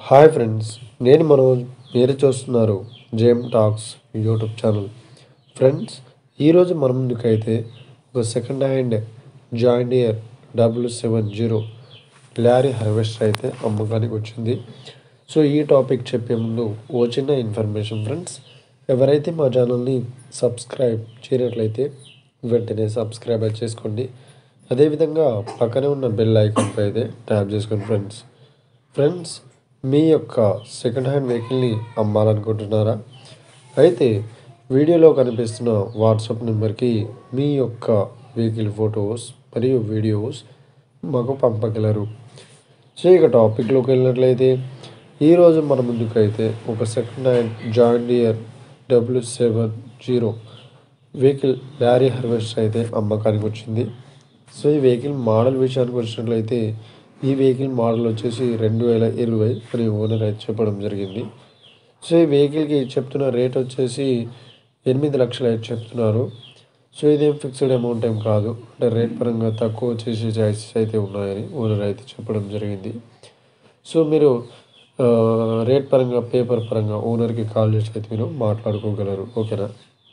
hi friends నేను మనోజ్ మీరు చూస్తున్నారు gem talks YouTube channel friends ఈరోజు మన ముందుకైతే ఒక second hand joint year W seven zero lorry harvester అయితే అమ్మకానికి వచ్చింది సో ఈ టాపిక్ చెప్పే ముందు ఓ చిన్న ఇన్ఫర్మేషన్ ఫ్రెండ్స్ ఎవరైతే మా ఛానల్ని సబ్స్క్రైబ్ చేయనట్లయితే వెంటనే సబ్స్క్రైబ్ చేసుకోండి అదేవిధంగా పక్కనే ఉన్న బెల్ ఐకాన్పై అయితే ట్యాప్ చేసుకోండి ఫ్రెండ్స్ ఫ్రెండ్స్ మీ యొక్క సెకండ్ హ్యాండ్ వెహికల్ని అమ్మాలనుకుంటున్నారా అయితే వీడియోలో కనిపిస్తున్న వాట్సాప్ నెంబర్కి మీ యొక్క వెహికల్ ఫొటోస్ మరియు వీడియోస్ మాకు పంపగలరు సో ఇక టాపిక్లోకి వెళ్ళినట్లయితే ఈరోజు మన ముందుకైతే ఒక second hand joint year W seven zero vehicle lorry harvester అయితే అమ్మకానికి వచ్చింది సో ఈ వెహికల్ మోడల్ విషయానికి వచ్చినట్లయితే ఈ వెహికల్ మోడల్ వచ్చేసి రెండు వేల ఇరవై అని ఓనర్ అయితే చెప్పడం జరిగింది సో ఈ వెహికల్కి చెప్తున్న రేట్ వచ్చేసి ఎనిమిది లక్షలు అయితే చెప్తున్నారు సో ఇదేం ఫిక్స్డ్ అమౌంట్ ఏం కాదు అంటే రేట్ పరంగా తక్కువ చేసే ఛాయిసెస్ అయితే ఉన్నాయని ఓనర్ అయితే చెప్పడం జరిగింది సో మీరు ఆ, రేట్ పరంగా పేపర్ పరంగా ఓనర్కి కాల్ చేసి అయితే మీరు మాట్లాడుకోగలరు ఓకేనా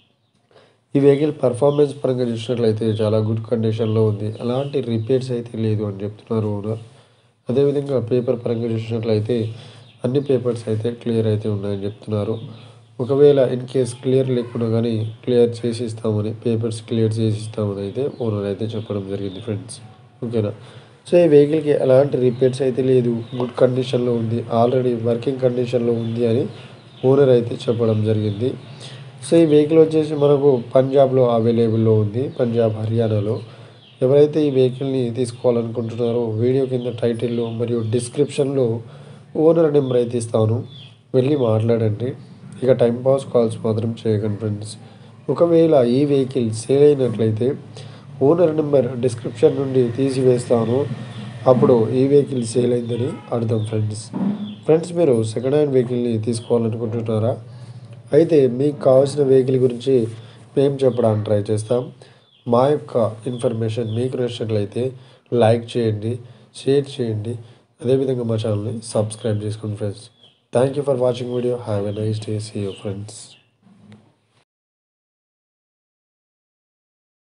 ఈ వెహికల్ పర్ఫార్మెన్స్ పరంగా చూసినట్లయితే చాలా గుడ్ కండిషన్లో ఉంది అలాంటి రిపేర్స్ అయితే లేదు అని చెప్తున్నారు ఓనర్ అదేవిధంగా పేపర్ పరంగా చూసినట్లయితే అన్ని పేపర్స్ అయితే క్లియర్ అయితే ఉన్నాయని చెప్తున్నారు ఒకవేళ ఇన్ కేస్ క్లియర్ లేకుండా కానీ క్లియర్ చేసి ఇస్తామని పేపర్స్ క్లియర్ చేసి ఇస్తామని అయితే ఓనర్ అయితే చెప్పడం జరిగింది ఫ్రెండ్స్ ఓకేనా సో ఈ వెహికల్కి ఎలాంటి రిపేర్స్ అయితే లేదు గుడ్ కండిషన్లో ఉంది ఆల్రెడీ వర్కింగ్ కండిషన్లో ఉంది అని ఓనర్ అయితే చెప్పడం జరిగింది సో ఈ వెహికల్ వచ్చేసి మనకు పంజాబ్లో అవైలబుల్లో ఉంది పంజాబ్ హర్యానాలో ఎవరైతే ఈ వెహికల్ని తీసుకోవాలనుకుంటున్నారో వీడియో కింద టైటిల్లో మరియు డిస్క్రిప్షన్లో ఓనర్ నెంబర్ అయితే ఇస్తాను వెళ్ళి మాట్లాడండి ఇక టైం పాస్ కాల్స్ మాత్రం చేయకండి ఫ్రెండ్స్ ఒకవేళ ఈ వెహికల్ సేల్ అయినట్లయితే ఓనర్ నెంబర్ డిస్క్రిప్షన్ నుండి తీసివేస్తాను అప్పుడు ఈ వెహికల్ సేల్ అయిందని అర్థం ఫ్రెండ్స్ ఫ్రెండ్స్ మీరు సెకండ్ హ్యాండ్ వెహికల్ని తీసుకోవాలనుకుంటున్నారా అయితే మీకు కావాల్సిన వెహికల్ గురించి మేము చెప్పడానికి ట్రై చేస్తాం మా యొక్క ఇన్ఫర్మేషన్ మీకు నచ్చినట్లయితే లైక్ చేయండి షేర్ చేయండి అదేవిధంగా మా ఛానల్ని సబ్స్క్రైబ్ చేసుకోండి friends thank you for watching video have a nice day see you friends